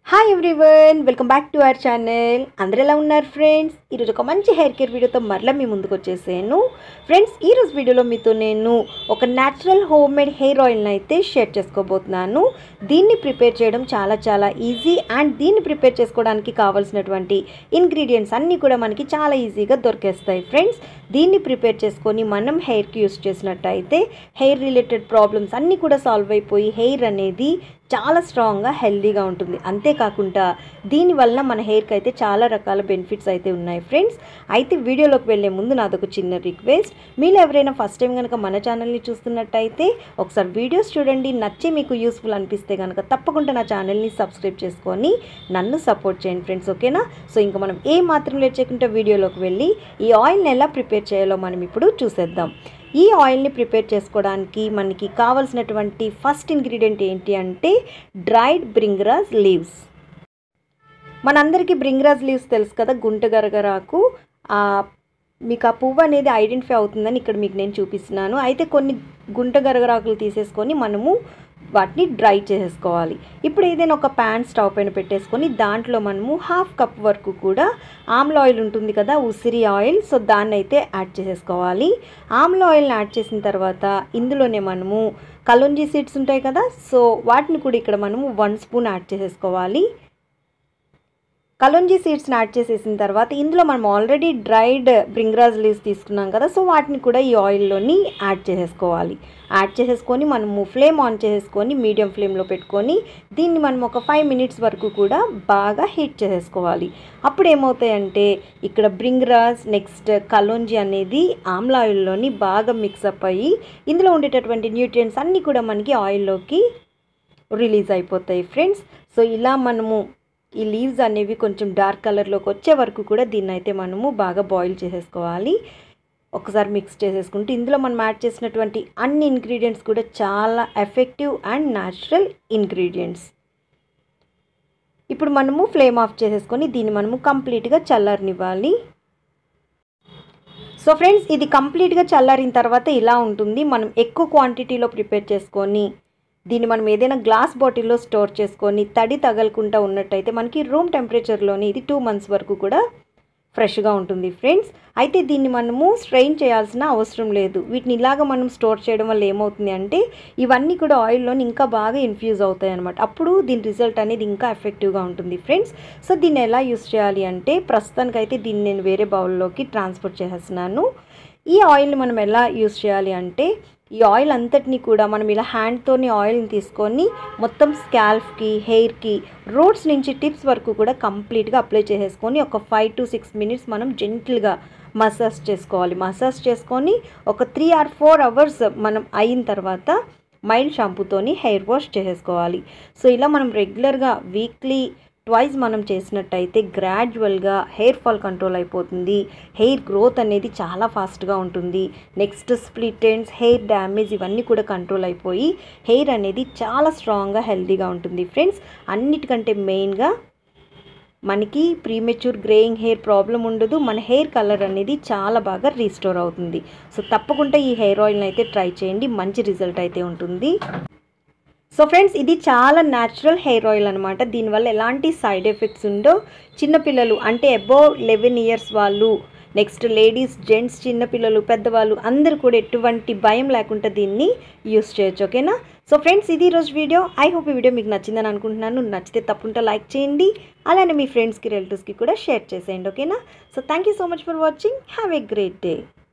hi everyone welcome back to our channel అందరు ఎలా ఉన్నారు ఫ్రెండ్స్ ఈరోజు ఒక మంచి హెయిర్ కేర్ వీడియోతో మరలా మీ ముందుకు వచ్చేసాను ఫ్రెండ్స్ ఈరోజు వీడియోలో మీతో నేను ఒక న్యాచురల్ హోమ్ మేడ్ హెయిర్ ఆయిల్ని అయితే షేర్ చేసుకోబోతున్నాను దీన్ని ప్రిపేర్ చేయడం చాలా చాలా ఈజీ అండ్ దీన్ని ప్రిపేర్ చేసుకోవడానికి కావాల్సినటువంటి ఇంగ్రీడియంట్స్ అన్నీ కూడా మనకి చాలా ఈజీగా దొరికేస్తాయి ఫ్రెండ్స్ దీన్ని ప్రిపేర్ చేసుకొని మనం హెయిర్కి యూస్ చేసినట్టయితే హెయిర్ రిలేటెడ్ ప్రాబ్లమ్స్ అన్నీ కూడా సాల్వ్ అయిపోయి హెయిర్ అనేది చాలా స్ట్రాంగ్గా హెల్దీగా ఉంటుంది అంతేకాకుండా దీనివల్ల మన హెయిర్కి అయితే చాలా రకాల బెనిఫిట్స్ అయితే ఉన్నాయి ఫ్రెండ్స్ అయితే వీడియోలోకి వెళ్ళే ముందు నాదొక చిన్న రిక్వెస్ట్ మీరు ఎవరైనా ఫస్ట్ టైం కనుక మన ఛానల్ని చూస్తున్నట్టయితే ఒకసారి వీడియోస్ చూడండి నచ్చి మీకు యూస్ఫుల్ అనిపిస్తే కనుక తప్పకుండా నా ఛానల్ని సబ్స్క్రైబ్ చేసుకొని నన్ను సపోర్ట్ చేయండి ఫ్రెండ్స్ ఓకేనా సో ఇంకా మనం ఏ మాత్రం లేట్ చేయకుండా వీడియోలోకి వెళ్ళి ఈ ఆయిల్ని ఎలా ప్రిపేర్ చేయాలో మనం ఇప్పుడు చూసేద్దాం ఈ ఆయిల్ని ప్రిపేర్ చేసుకోవడానికి మనకి కావాల్సినటువంటి ఫస్ట్ ఇంగ్రీడియంట్ ఏంటి అంటే డ్రైడ్ బ్రింగ్రాజ్ లీవ్స్ మనందరికీ బ్రింగ్రాజ్ లీవ్స్ తెలుసు కదా గుంట గరగరాకు ఆ, మీకు ఆ పువ్వు అనేది ఐడెంటిఫై అవుతుందని ఇక్కడ మీకు నేను చూపిస్తున్నాను అయితే కొన్ని గుంట గరగరాకులు తీసేసుకొని మనము వాటిని డ్రై చేసేసుకోవాలి ఇప్పుడు ఏదైనా ఒక ప్యాన్ స్టవ్ పైన పెట్టేసుకొని దాంట్లో మనము హాఫ్ కప్ వరకు కూడా ఆమ్ల ఆయిల్ ఉంటుంది కదా ఉసిరి ఆయిల్ సో దాన్ని అయితే యాడ్ చేసేసుకోవాలి ఆమ్ల ఆయిల్ని యాడ్ చేసిన తర్వాత ఇందులోనే మనము కలుంజీ సీడ్స్ ఉంటాయి కదా సో వాటిని కూడా ఇక్కడ మనము వన్ స్పూన్ యాడ్ చేసేసుకోవాలి కలుంజీ సీడ్స్ని యాడ్ చేసేసిన తర్వాత ఇందులో మనం ఆల్రెడీ డ్రైడ్ బ్రింగ్రాజ్ లీవ్స్ తీసుకున్నాం కదా సో వాటిని కూడా ఈ ఆయిల్లోని యాడ్ చేసేసుకోవాలి యాడ్ చేసేసుకొని మనము ఫ్లేమ్ ఆన్ చేసేసుకొని మీడియం ఫ్లేమ్లో పెట్టుకొని దీన్ని మనం ఒక ఫైవ్ మినిట్స్ వరకు కూడా బాగా హీట్ చేసేసుకోవాలి అప్పుడు ఏమవుతాయంటే ఇక్కడ బ్రింగ్రాజ్ నెక్స్ట్ కలోంజీ అనేది ఆమ్ల ఆయిల్లోని బాగా మిక్సప్ అయ్యి ఇందులో ఉండేటటువంటి న్యూట్రియంట్స్ అన్నీ కూడా మనకి ఆయిల్లోకి రిలీజ్ అయిపోతాయి ఫ్రెండ్స్ సో ఇలా మనము ఈ లీవ్స్ అనేవి కొంచెం డార్క్ కలర్లోకి వచ్చే వరకు కూడా దీన్ని అయితే మనము బాగా బాయిల్ చేసేసుకోవాలి ఒకసారి మిక్స్ చేసేసుకుంటూ ఇందులో మనం యాడ్ చేసినటువంటి అన్ని ఇంగ్రీడియంట్స్ కూడా చాలా ఎఫెక్టివ్ అండ్ న్యాచురల్ ఇంగ్రీడియంట్స్ ఇప్పుడు మనము ఫ్లేమ్ ఆఫ్ చేసేసుకొని దీన్ని మనము కంప్లీట్గా చల్లారనివ్వాలి సో ఫ్రెండ్స్ ఇది కంప్లీట్గా చల్లారిన తర్వాత ఇలా ఉంటుంది మనం ఎక్కువ క్వాంటిటీలో ప్రిపేర్ చేసుకొని దీన్ని మనం ఏదైనా గ్లాస్ బాటిల్లో స్టోర్ చేసుకొని తడి తగలకుండా ఉన్నట్టయితే మనకి రూమ్ టెంపరేచర్లోని ఇది టూ మంత్స్ వరకు కూడా ఫ్రెష్గా ఉంటుంది ఫ్రెండ్స్ అయితే దీన్ని మనము స్ట్రెయిన్ చేయాల్సిన అవసరం లేదు వీటిని ఇలాగ మనం స్టోర్ చేయడం వల్ల ఏమవుతుంది అంటే ఇవన్నీ కూడా ఆయిల్లోని ఇంకా బాగా ఇన్ఫ్యూజ్ అవుతాయి అనమాట అప్పుడు దీని రిజల్ట్ అనేది ఇంకా ఎఫెక్టివ్గా ఉంటుంది ఫ్రెండ్స్ సో దీన్ని ఎలా యూస్ చేయాలి అంటే ప్రస్తుతానికైతే దీన్ని నేను వేరే బౌల్లోకి ట్రాన్స్ఫర్ చేసేస్తున్నాను ఈ ఆయిల్ని మనం ఎలా యూస్ చేయాలి అంటే ఈ ఆయిల్ అంతటిని కూడా మనం ఇలా హ్యాండ్తోని ఆయిల్ని తీసుకొని మొత్తం స్కాల్ఫ్కి హెయిర్కి రూట్స్ నుంచి టిప్స్ వరకు కూడా కంప్లీట్గా అప్లై చేసేసుకొని ఒక ఫైవ్ టు సిక్స్ మినిట్స్ మనం జెంటిల్గా మసాజ్ చేసుకోవాలి మసాజ్ చేసుకొని ఒక త్రీ ఆర్ ఫోర్ అవర్స్ మనం అయిన తర్వాత మైల్డ్ షాంపూతోని హెయిర్ వాష్ చేసేసుకోవాలి సో ఇలా మనం రెగ్యులర్గా వీక్లీ ట్వైస్ మనం చేసినట్టయితే గ్రాడ్యువల్గా హెయిర్ ఫాల్ కంట్రోల్ అయిపోతుంది హెయిర్ గ్రోత్ అనేది చాలా ఫాస్ట్గా ఉంటుంది next split ends hair damage ఇవన్నీ కూడా కంట్రోల్ అయిపోయి హెయిర్ అనేది చాలా స్ట్రాంగ్గా హెల్తీగా ఉంటుంది ఫ్రెండ్స్ అన్నిటికంటే మెయిన్గా మనకి ప్రీమెచ్యూర్ గ్రేయింగ్ హెయిర్ ప్రాబ్లం ఉండదు మన హెయిర్ కలర్ అనేది చాలా బాగా రీస్టోర్ అవుతుంది సో తప్పకుండా ఈ హెయిర్ ఆయిల్ని అయితే ట్రై చేయండి మంచి రిజల్ట్ అయితే ఉంటుంది సో ఫ్రెండ్స్ ఇది చాలా న్యాచురల్ హెయిర్ ఆయిల్ అనమాట దీనివల్ల ఎలాంటి సైడ్ ఎఫెక్ట్స్ ఉండో చిన్నపిల్లలు అంటే అబోవ్ లెవెన్ ఇయర్స్ వాళ్ళు నెక్స్ట్ లేడీస్ జెంట్స్ చిన్నపిల్లలు పెద్దవాళ్ళు అందరూ కూడా ఎటువంటి భయం లేకుండా దీన్ని యూస్ చేయొచ్చు ఓకేనా సో ఫ్రెండ్స్ ఇది రోజు వీడియో ఐ హోప్ ఈ వీడియో మీకు నచ్చిందని అనుకుంటున్నాను నచ్చితే తప్పకుండా లైక్ చేయండి అలానే మీ ఫ్రెండ్స్కి రిలేటివ్స్కి కూడా షేర్ చేసేయండి ఓకేనా so thank you so much for watching have a great day